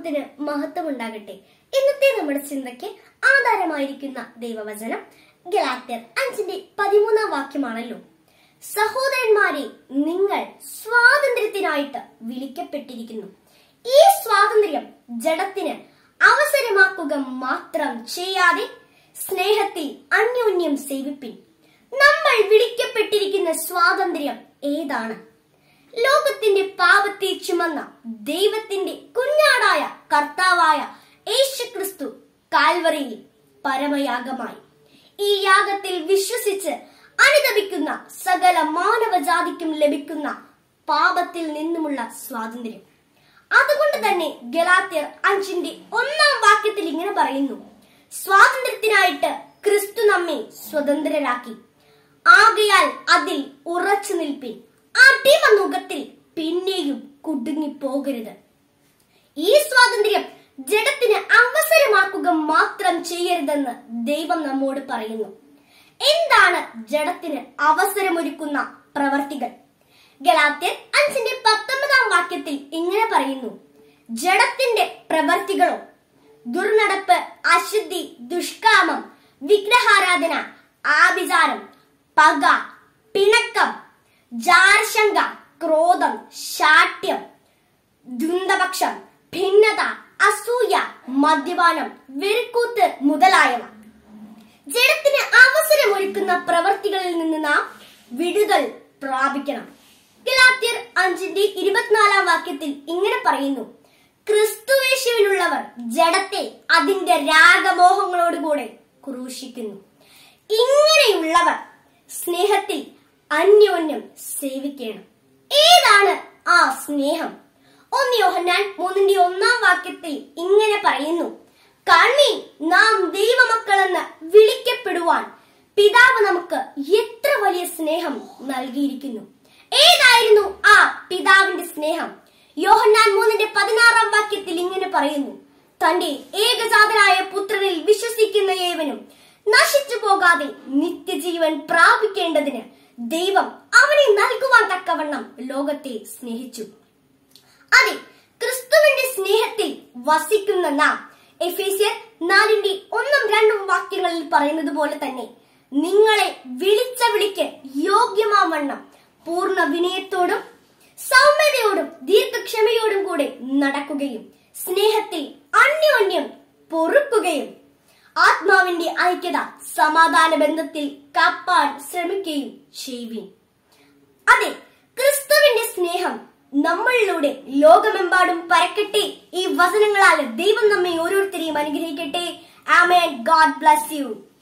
നാമത്തിന് മഹത്വം ഉണ്ടാകട്ടെ ഇന്നത്തെ നമ്മുടെ ചിന്തയ്ക്ക് ആധാരമായിരിക്കുന്ന ദൈവവചനം ഗലാത്യർ അഞ്ചിന്റെ പതിമൂന്നാം വാക്യമാണല്ലോ സഹോദരന്മാരെ നിങ്ങൾ സ്വാതന്ത്ര്യത്തിനായിട്ട് വിളിക്കപ്പെട്ടിരിക്കുന്നു ഈ സ്വാതന്ത്ര്യം ജഡത്തിന് അവസരമാക്കുക മാത്രം ചെയ്യാതെ സ്നേഹത്തിൽ അന്യോന്യം സേവിപ്പിൻ നമ്മൾ വിളിക്കപ്പെട്ടിരിക്കുന്ന സ്വാതന്ത്ര്യം ഏതാണ് ലോകത്തിന്റെ പാപത്തെ ചുമന്ന ദൈവത്തിന്റെ കുഞ്ഞാടായ കർത്താവായ യേശുക്രിസ്തു കാൽവറിയിൽ പരമയാഗമായി ഈ യാഗത്തിൽ വിശ്വസിച്ച് അനുദപിക്കുന്ന സകല മാനവജാതിക്കും ലഭിക്കുന്ന പാപത്തിൽ നിന്നുമുള്ള സ്വാതന്ത്ര്യം അതുകൊണ്ട് തന്നെ ഗലാത്യർ അഞ്ചിന്റെ ഒന്നാം വാക്യത്തിൽ ഇങ്ങനെ പറയുന്നു സ്വാതന്ത്ര്യത്തിനായിട്ട് ക്രിസ്തു നമ്മെ സ്വതന്ത്രരാക്കി ആകയാൽ അതിൽ ഉറച്ചു നിൽപ്പിൻ അടിമനുഖത്തിൽ പിന്നെയും കുടുങ്ങി പോകരുത് ഈ സ്വാതന്ത്ര്യം ജഡത്തിന് അവസരമാക്കുക മാത്രം ചെയ്യരുതെന്ന് ദൈവം നമ്മോട് പറയുന്നു എന്താണ് ജഡത്തിന് അവസരമൊരുക്കുന്ന പ്രവർത്തികൾ ഗലാത്യർ അഞ്ചിന്റെ പത്തൊമ്പതാം വാക്യത്തിൽ ഇങ്ങനെ പറയുന്നു ജഡത്തിന്റെ പ്രവർത്തികളോ ദുർനടപ്പ് അശുദ്ധി ദുഷ്കാമം വിഗ്രഹാരാധന ആഭിചാരം പക പിണക്കം ജാരശങ്ക ക്രോധം ശാഠ്യം ദുന്തപക്ഷം ഭിന്നത അസൂയ മദ്യപാനം വെറുക്കൂത്ത് മുതലായവ ജഡത്തിന് അവസരമൊരുക്കുന്ന പ്രവർത്തികളിൽ നിന്ന് നാം വിടുതൽ പ്രാപിക്കണം ഗലാത്യർ അഞ്ചിന്റെ ഇരുപത്തിനാലാം വാക്യത്തിൽ ഇങ്ങനെ പറയുന്നു ക്രിസ്തുവേശുവിലുള്ളവർ ജഡത്തെ അതിന്റെ രാഗമോഹങ്ങളോടുകൂടെ ക്രൂശിക്കുന്നു ഇങ്ങനെയുള്ളവർ സ്നേഹത്തിൽ അന്യോന്യം സേവിക്കണം ഏതാണ് ആ സ്നേഹം ഒന്ന് യോഹന്നാൻ മൂന്നിന്റെ ഒന്നാം വാക്യത്തിൽ ഇങ്ങനെ പറയുന്നു കണ്ണി നാം ദൈവമക്കളെന്ന് വിളിക്കപ്പെടുവാൻ പിതാവ് നമുക്ക് എത്ര വലിയ സ്നേഹം നൽകിയിരിക്കുന്നു ഏതായിരുന്നു ആ പിതാവിന്റെ സ്നേഹം യോഹന്നാൻ മൂന്നിന്റെ പതിനാറാം വാക്യത്തിൽ ഇങ്ങനെ പറയുന്നു തന്റെ ഏകജാതനായ പുത്രനിൽ വിശ്വസിക്കുന്ന ഏവനും നശിച്ചു പോകാതെ നിത്യജീവൻ പ്രാപിക്കേണ്ടതിന് ദൈവം അവനെ നൽകുവാൻ തക്കവണ്ണം ലോകത്തെ സ്നേഹിച്ചു അതെ ക്രിസ്തുവിന്റെ സ്നേഹത്തിൽ വസിക്കുന്ന നാം എഫേസ്യർ നാലിന്റെ ഒന്നും രണ്ടും വാക്യങ്ങളിൽ പറയുന്നത് പോലെ തന്നെ നിങ്ങളെ വിളിച്ച വിളിക്ക് യോഗ്യമാവണ്ണം പൂർണ്ണ വിനയത്തോടും സൗമ്യതയോടും ദീർഘക്ഷമയോടും കൂടെ നടക്കുകയും സ്നേഹത്തിൽ അന്യോന്യം പൊറുക്കുകയും ആത്മാവിന്റെ ഐക്യത സമാധാന ബന്ധത്തിൽ കാപ്പാൻ ശ്രമിക്കുകയും ചെയ്യുവിൻ അതെ ക്രിസ്തുവിന്റെ സ്നേഹം നമ്മളിലൂടെ ലോകമെമ്പാടും പരക്കട്ടെ ഈ വചനങ്ങളാൽ ദൈവം നമ്മെ ഓരോരുത്തരെയും അനുഗ്രഹിക്കട്ടെ ആമേൻ ഗോഡ് ബ്ലസ് യു